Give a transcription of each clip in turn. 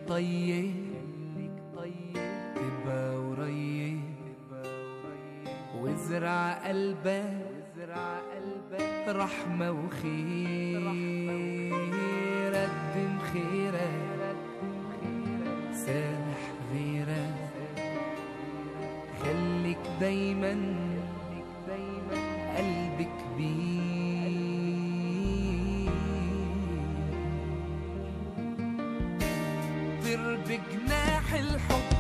طيب خليك طيب تبقى قريب وازرع قلبك وازرع قلبك رحمة وخير قدم خيرك سامح غيرك خليك دايما قلبك كبير طير بجناح الحب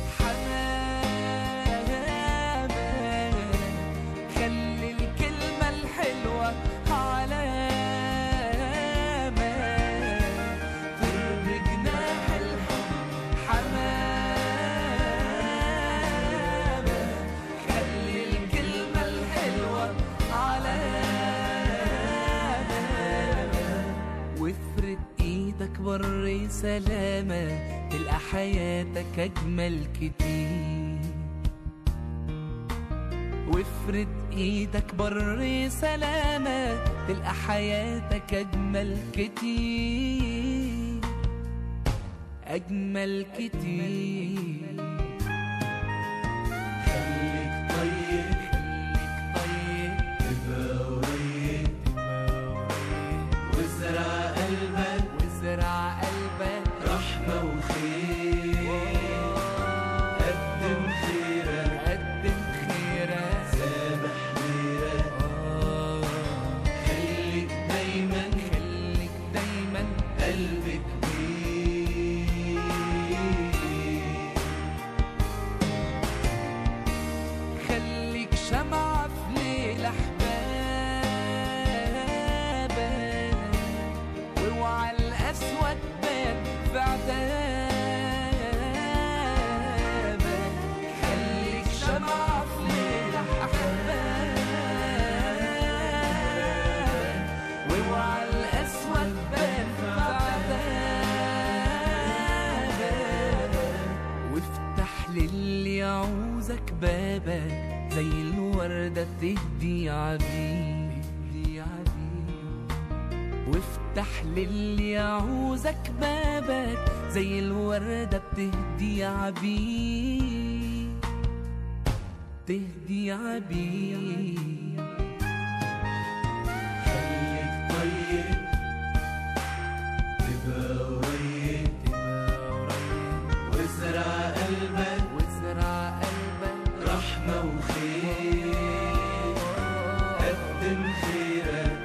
حمامة خلي الكلمة الحلوة علامة طير بجناح الحب حمامة خلي الكلمة الحلوة علامة وافرد ايدك بر سلامة تلقى حياتك اجمل كتير وافرد ايدك بر سلامة تلقى حياتك اجمل كتير اجمل كتير خليك طيب خليك طيب تبقى قريب وازرع قلبك وازرع قلبك رحمة وخير قدم خيرك قدم خيرك سامح غيرك آه خليك دايما خليك دايما قلبك كبير خليك شمعة في ليل أحبابك واوعى الأسود بان في عتابك خليك شمعة في ليل أحبابك واوعى الأسود بان في عتابك وافتح للي يعوزك بابك زي الوردة تهدي عبيد تهدي عبيد وافتح للي يعوزك بابك زي الوردة بتهدي عبيد تهدي عبيد خليك طيب تبقى قريب تبقى قريب وازرع قلبك وازرع قلبك رحمة وخير قدم خيرك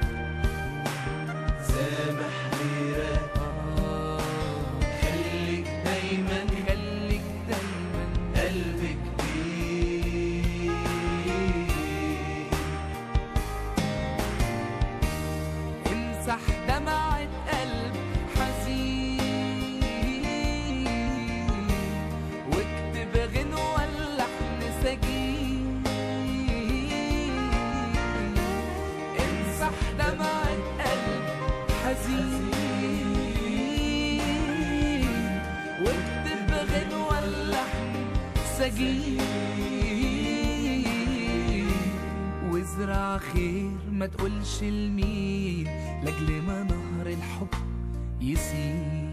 سامح غيرك آه خليك دايما خليك دايما قلبك كبير امسح دمعة قلب حزين واكتب غنوة اللحن سجين امسح دمعة قلب حزين واكتب غنوة اللحن سجين وازرع خير ما تقولش لمين لاجل ما نهر الحب يسيل